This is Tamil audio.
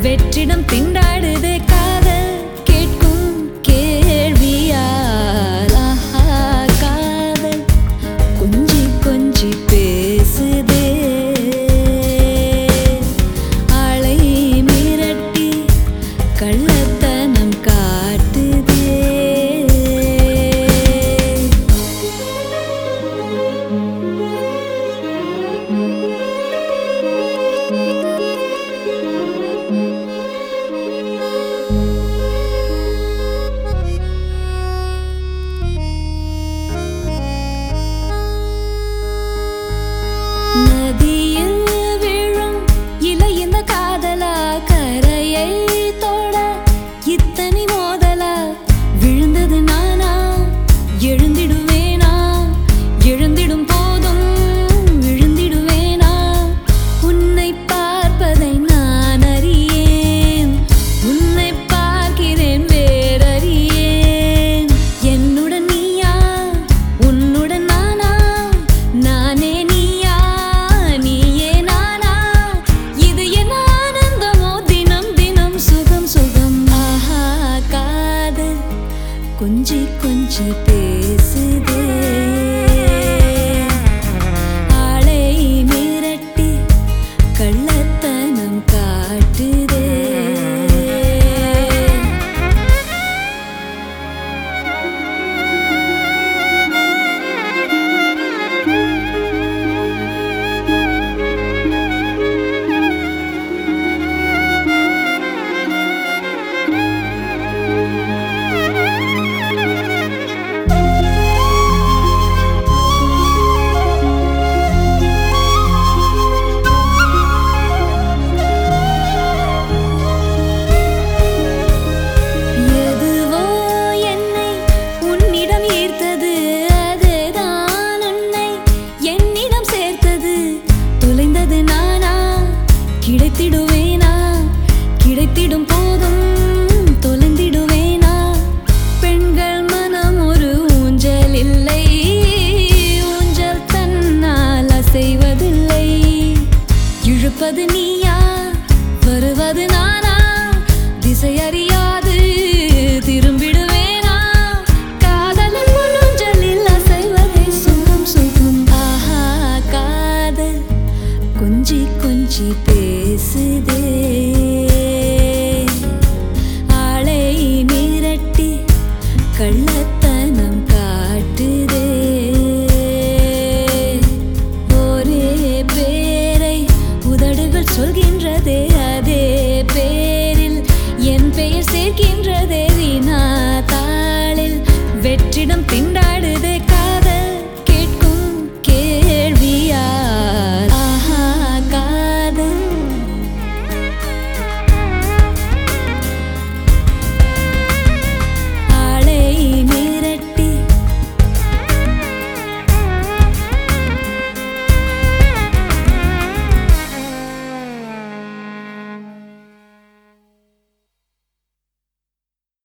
வெற்றிடம் திண்டாடுதே காதல் கேட்கும் கேள்வியால் ஆஹா காதல் கொஞ்சி கொஞ்சி பேசுதே ஆளை மிரட்டி கள்ளத்தனம் காட்டுதே நதியில் விழும் இலை இந்த காதலா கரையை தொட இத்தனை மோதலா விழுந்தது நானா எழுந்திடுவேனா எழுந்திடும் போதும் விழுந்திடுவேனா உன்னை பார்ப்பதை நான் அறியேன் உன்னை பார்க்கிறேன் வேறறியேன் என்னுடன் நீயா உன்னுடன் நானா நானே நீயா நீயே நானா இது என்ன ஆனந்தமோ தினம் தினம் சுகம் சுகம் ஆஹா காதல் கொஞ்சி கொஞ்சி பேசுதே ஆளை மிரட்டி கள்ளத்தனம் காட்டுதே எதுவோ என்னை உன்னிடம் ஈர்த்தது அதுதான் உன்னை என்னிடம் சேர்த்தது தொலைந்தது நானா கிடைத்திடுவேனா கிடைத்திடும் போதும் தொலைந்திடுவேனா பெண்கள் மனம் ஒரு ஊஞ்சல் இல்லை ஊஞ்சல் தன்னால் அசைவதில்லை இழுப்பது நீயா வருவது நானா திசை அறியாது திரும்பிடுவேனா காதலின் ஊஞ்சலில் அசைவதே சுகம் சுகம் ஆஹா காதல் கொஞ்சி கொஞ்சி பேசுதே ஆளை மிரட்டி கள்ளத்தனம் காட்டுதே ஒரே பேரை உதடுகள் சொல்கின்றதே அதே பேரில் என் பெயர் சேர்க்கின்றதே வினாதா